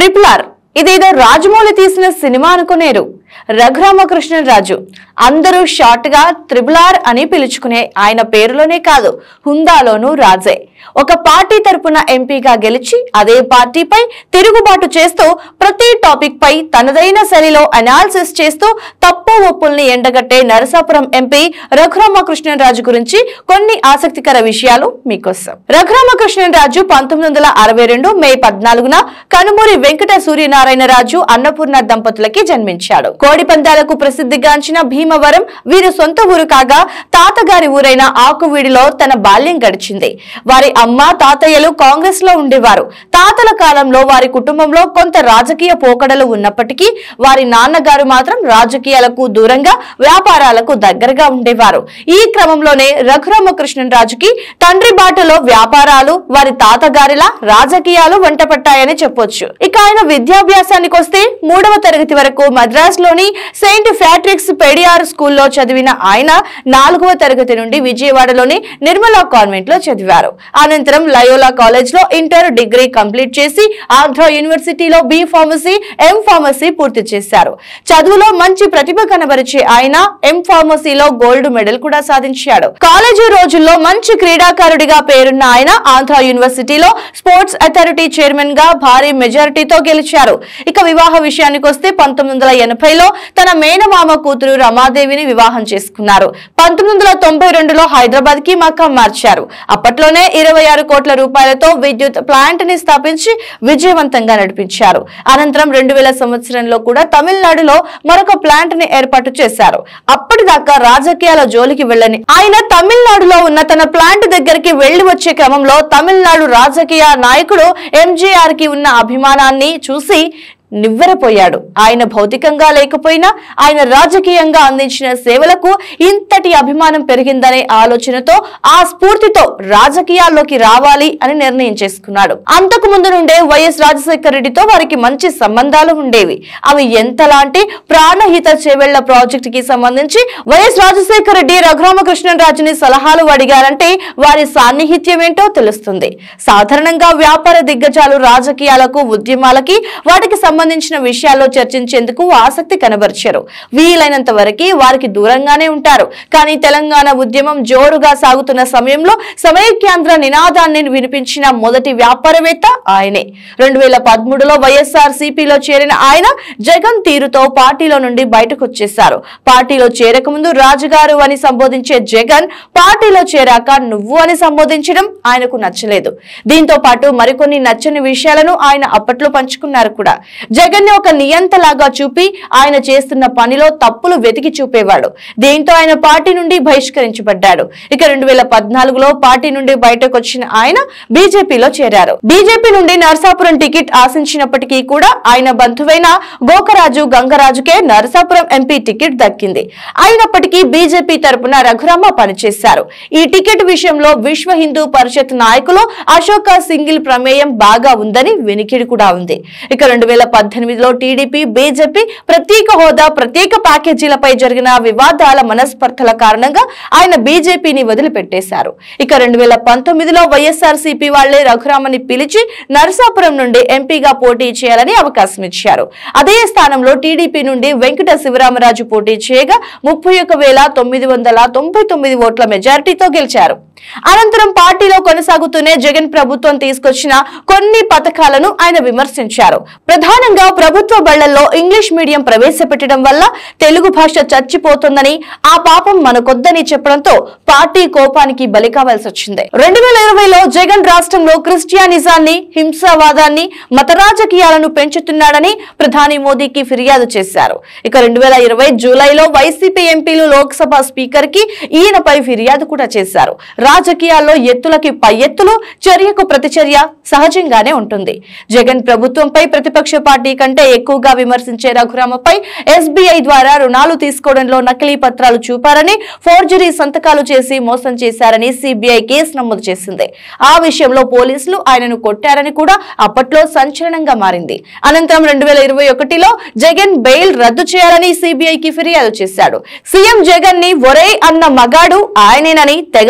triple R ఇదేదో రాజమౌళి తీసిన cinema అనుకునేరు Raghuramakrishnaraju అందరూ షార్ట్ గా త్రిబుల్ ఆర్ అని పిలుచుకునే ఆయన పేరులోనే కాదు హుందాలోనూ రాజే ఒక పార్టీ తరపున ఎంపీగా గెలిచి అదే పార్టీపై తిరుగుబాటు చేస్తూ ప్రతి టాపిక్ పై తనదైన శైలిలో అనాలిసిస్ చేస్తూ తప్పు ఒప్పుల్ని ఎండగట్టే నరసాపురం ఎంపీ రఘురామకృష్ణరాజు గురించి కొన్ని ఆసక్తికర విషయాలు మీకోసం రఘురామకృష్ణరాజు పంతొమ్మిది వందల అరవై రెండు మే పద్నాలుగున కనుమూరి వెంకట సూర్యనారాయణరాజు అన్నపూర్ణ దంపతులకి జన్మించాడు కోడి పందాలకు ప్రసిద్ధిగాంచిన భీమవరం వీరి సొంత ఊరు కాగా తాతగారి ఊరైన ఆకువీడిలో తన బాల్యం గడిచింది వారి అమ్మ తాతయ్యలు కాంగ్రెస్ లో ఉండేవారు తాతల కాలంలో వారి కుటుంబంలో కొంత రాజకీయ పోకడలు ఉన్నప్పటికీ వారి నాన్నగారు మాత్రం రాజకీయాలకు దూరంగా వ్యాపారాలకు దగ్గరగా ఉండేవారు ఈ క్రమంలోనే రఘురామకృష్ణరాజుకి తండ్రి బాటలో వ్యాపారాలు వారి తాతగారిలా రాజకీయాలు వంటపట్టాయని చెప్పొచ్చు ఇక ఆయన విద్యాభ్యాసానికి వస్తే మూడవ తరగతి వరకు మద్రాస్ లోని సెయింట్ ఫ్యాట్రిక్స్ పెడియార్ స్కూల్లో చదివిన ఆయన నాలుగవ తరగతి నుండి విజయవాడలోని నిర్మలా కాన్వెంట్ లో చదివారు అనంతరం లయోలా కాలేజ్ లో ఇంటర్ డిగ్రీ కంప్లీట్ చేసి ఆంధ్ర యూనివర్సిటీలో బి ఫార్మసీ ఎం ఫార్మసీ పూర్తి చేశారు చదువులో మంచి ప్రతిభ కనబరిచే ఆయన ఎం ఫార్మసీలో గోల్డ్ మెడల్ కూడా సాధించాడు కాలేజీ రోజుల్లో మంచి క్రీడాకారుడిగా పేరున్న ఆయన ఆంధ్ర యూనివర్సిటీలో స్పోర్ట్స్ అథారిటీ చైర్మన్ గా భారీ మెజారిటీతో గెలిచారు ఇక వివాహ విషయానికి వస్తే పంతొమ్మిది వందల ఎనభైలో తన మేనమామ కూతురు రమాదేవిని వివాహం చేసుకున్నారు పంతొమ్మిది వందల తొంభై రెండులో హైదరాబాద్ కి మకాం మార్చారు అప్పట్లోనే ఇరవై ఆరు కోట్ల రూపాయలతో విద్యుత్ ప్లాంట్ ని స్థాపించి విజయవంతంగా నడిపించారు అనంతరం రెండు వేల సంవత్సరంలో కూడా తమిళనాడులో మరొక ప్లాంట్ ని ఏర్పాటు చేశారు అప్పటిదాకా రాజకీయాల జోలికి వెళ్ళని ఆయన తమిళనాడులో ఉన్న తన ప్లాంట్ దగ్గరికి వెళ్లి వచ్చే క్రమంలో తమిళనాడు రాజకీయ నాయకుడు ఎంజీఆర్ కి ఉన్న అభిమానాన్ని చూసి నివ్వెరపోయాడు ఆయన భౌతికంగా లేకపోయినా ఆయన రాజకీయంగా అందించిన సేవలకు ఇంతటి అభిమానం పెరిగిందనే ఆలోచనతో ఆ స్ఫూర్తితో రాజకీయాల్లోకి రావాలి అని నిర్ణయం చేసుకున్నాడు అంతకు ముందు నుండే వైఎస్ రాజశేఖర రెడ్డితో వారికి మంచి సంబంధాలు ఉండేవి అవి ఎంతలాంటి ప్రాణహిత చేవెళ్ల ప్రాజెక్ట్ కి సంబంధించి వైఎస్ రాజశేఖర రెడ్డి రఘురామకృష్ణరాజుని సలహాలు అడిగారంటే వారి సాన్నిహిత్యం ఏంటో తెలుస్తుంది సాధారణంగా వ్యాపార దిగ్గజాలు రాజకీయాలకు ఉద్యమాలకి వాటికి సంబంధించిన విషయాల్లో చర్చించేందుకు ఆసక్తి కనబరిచారు వీలైనంత వరకు వారికి దూరంగానే ఉంటారు కానీ తెలంగాణ ఉద్యమం జోరుగా సాగుతున్న సమయంలో సమైక్యాంధ్ర నినాదాన్ని వినిపించిన మొదటి వ్యాపారవేత్త ఆయనే రెండు వేల పదమూడులో వైఎస్ఆర్ సిపిలో చేరిన ఆయన జగన్ తీరుతో పార్టీలో నుండి బయటకు వచ్చేశారు పార్టీలో చేరకముందు రాజుగారు అని సంబోధించే జగన్ పార్టీలో చేరాక నువ్వు అని సంబోధించడం ఆయనకు నచ్చలేదు దీంతో పాటు మరికొన్ని నచ్చని విషయాలను ఆయన అప్పట్లో పంచుకున్నారు కూడా జగన్ ని ఒక నియంతలాగా చూపి ఆయన చేస్తున్న పనిలో తప్పులు వెతికి చూపేవాడు దీంతో ఆయన పార్టీ నుండి బహిష్కరించబడ్డాడు ఇక రెండు వేల పద్నాలుగులో పార్టీ నుండి బయటకు వచ్చిన ఆయన బీజేపీలో చేరారు బీజేపీ నుండి నరసాపురం టికెట్ ఆశించినప్పటికీ కూడా ఆయన బంధువైన గోకరాజు గంగరాజుకే నరసాపురం ఎంపీ టికెట్ దక్కింది అయినప్పటికీ బీజేపీ తరపున రఘురామ పనిచేశారు ఈ టికెట్ విషయంలో విశ్వ హిందూ పరిషత్ నాయకులు అశోక సింగిల్ ప్రమేయం బాగా ఉందని వెనికిడి కూడా ఉంది ఇక రెండు వేల పద్దెనిమిదిలో టీడీపీ బీజేపీ ప్రత్యేక హోదా ప్రత్యేక ప్యాకేజీలపై జరిగిన వివాదాల మనస్పర్ధల కారణంగా ఆయన బీజేపీని వదిలిపెట్టేశారు ఇక రెండు వేల పంతొమ్మిదిలో వైఎస్ఆర్ సిపి వాళ్లే రఘురామని పిలిచి నరసాపురం నుండి ఎంపీగా పోటీ చేయాలని అవకాశం ఇచ్చారు అదే స్థానంలో టీడీపీ నుండి వెంకట శివరామరాజు పోటీ చేయగా ముప్పై ఒక వేల తొమ్మిది వందల తొంభై తొమ్మిది ఓట్ల మెజారిటీతో గెలిచారు అనంతరం పార్టీలో కొనసాగుతూనే జగన్ ప్రభుత్వం తీసుకొచ్చిన కొన్ని పథకాలను ఆయన విమర్శించారు ప్రధానంగా ప్రభుత్వ బళ్లల్లో ఇంగ్లీష్ మీడియం ప్రవేశపెట్టడం వల్ల తెలుగు భాష చచ్చిపోతుందని ఆ పాపం మనకొద్దని చెప్పడంతో పార్టీ కోపానికి బలి కావాల్సి వచ్చింది రెండు వేల ఇరవైలో జగన్ రాష్ట్రంలో క్రిస్టియానిజాన్ని హింసావాదాన్ని మత రాజకీయాలను పెంచుతున్నాడని ప్రధాని మోదీకి ఫిర్యాదు చేశారు ఇక రెండు వేల ఇరవై జూలైలో వైసీపీ ఎంపీలు లోక్సభ స్పీకర్ కి ఈయనపై ఫిర్యాదు కూడా చేశారు రాజకీయాల్లో ఎత్తులకి పై ఎత్తులు చర్యకు ప్రతిచర్య సహజంగానే ఉంటుంది జగన్ ప్రభుత్వంపై ప్రతిపక్ష పార్టీ కంటే ఎక్కువగా విమర్శించే రఘురామపై ఎస్బీఐ ద్వారా రుణాలు తీసుకోవడంలో నకిలీ పత్రాలు చూపారని ఫోర్జరీ సంతకాలు చేసి మోసం చేశారని సిబిఐ కేసు నమోదు చేసింది ఆ విషయంలో పోలీసులు ఆయనను కొట్టారని కూడా అప్పట్లో సంచలనంగా మారింది అనంతరం రెండు వేల ఇరవై ఒకటిలో జగన్ బెయిల్ రద్దు చేయాలని సిబిఐకి ఫిర్యాదు చేశాడు సీఎం జగన్ ని ఒరే అన్న మగాడు ఆయనేనని తెగ సంబరపడి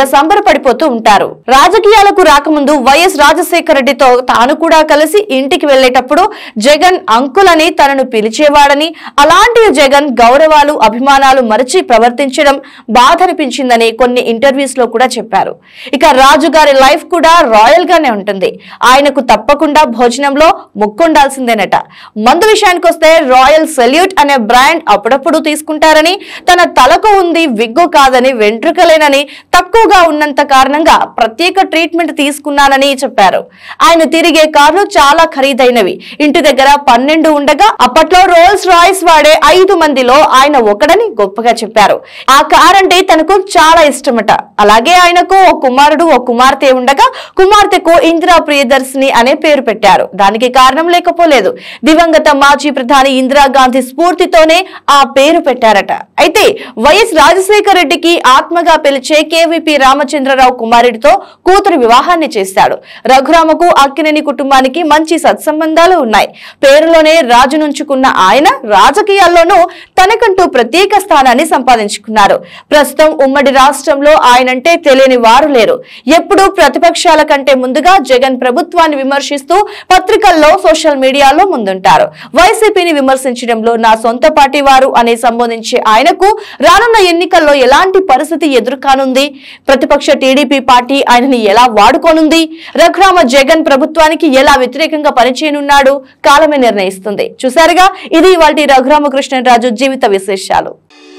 పడిపోతూ ఉంటారు రాజకీయాలకు రాకముందు వైఎస్ రాజశేఖర రెడ్డితో తాను కూడా కలిసి ఇంటికి వెళ్లేటప్పుడు జగన్ అంకులని తనను పిలిచేవాడని అలాంటి జగన్ గౌరవాలు అభిమానాలు మరచి ప్రవర్తించడం బాధ అనిపించిందని కొన్ని ఇంటర్వ్యూస్ లో కూడా చెప్పారు ఇక రాజు గారి లైఫ్ కూడా రాయల్ గానే ఉంటుంది ఆయనకు తప్పకుండా భోజనంలో ముక్కుండాల్సిందేనట మందు విషయానికి వస్తే రాయల్ సెల్యూట్ అనే బ్రాండ్ అప్పుడప్పుడు తీసుకుంటారని తన తలకు ఉంది విగ్గు కాదని వెంట్రుకలేనని తక్కువగా ఉన్నంత కారణంగా ప్రత్యేక ట్రీట్మెంట్ తీసుకున్నానని చెప్పారు ఆయన తిరిగే కార్లు చాలా ఖరీదైనవి ఇంటి దగ్గర పన్నెండు ఉండగా అప్పట్లో రోల్స్ రాయ్స్ వాడే ఐదు మందిలో ఆయన ఒకడని గొప్పగా చెప్పారు ఆ కార్ అంటే తనకు చాలా ఇష్టమట అలాగే ఆయనకు ఓ కుమారుడు ఓ కుమార్తె ఉండగా కుమార్తెకు ఇందిరా ప్రియదర్శిని అనే పేరు పెట్టారు దానికి కారణం లేకపోలేదు దివంగత మాజీ ప్రధాని ఇందిరాగాంధీ స్ఫూర్తితోనే ఆ పేరు పెట్టారట అయితే వైఎస్ రాజశేఖర రెడ్డికి ఆత్మగా పిలిచే కేవీపీ రామచంద్రరావు కుమారుడితో కూతురు వివాహాన్ని చేశాడు రఘురామకు అక్కినేని కుటుంబానికి మంచి సత్సంబంధాలు ఉన్నాయి పేరులోనే రాజు నుంచుకున్న ఆయన రాజకీయాల్లోనూ తనకంటూ ప్రత్యేక స్థానాన్ని సంపాదించుకున్నారు ప్రస్తుతం ఉమ్మడి రాష్ట్రంలో ఆయనంటే తెలియని వారు లేరు ఎప్పుడూ ప్రతిపక్షాల కంటే ముందుగా జగన్ ప్రభుత్వాన్ని విమర్శిస్తూ పత్రికల్లో సోషల్ మీడియాలో ముందుంటారు వైసీపీని విమర్శించడంలో నా సొంత పార్టీ వారు అని సంబోధించే ఆయనకు రానున్న ఎన్నికల్లో ఎలాంటి పరిస్థితి ఎదురుకానుంది ప్రతిపక్ష టీడీపీ పార్టీ ఆయనని ఎలా వాడుకోనుంది రఘురామ జగన్ ప్రభుత్వానికి ఎలా వ్యతిరేకంగా పనిచేయనున్నాడు కాలమే నిర్ణయిస్తుంది చూసారుగా ఇది వాటి రఘురామకృష్ణరాజు జీవిత విశేషాలు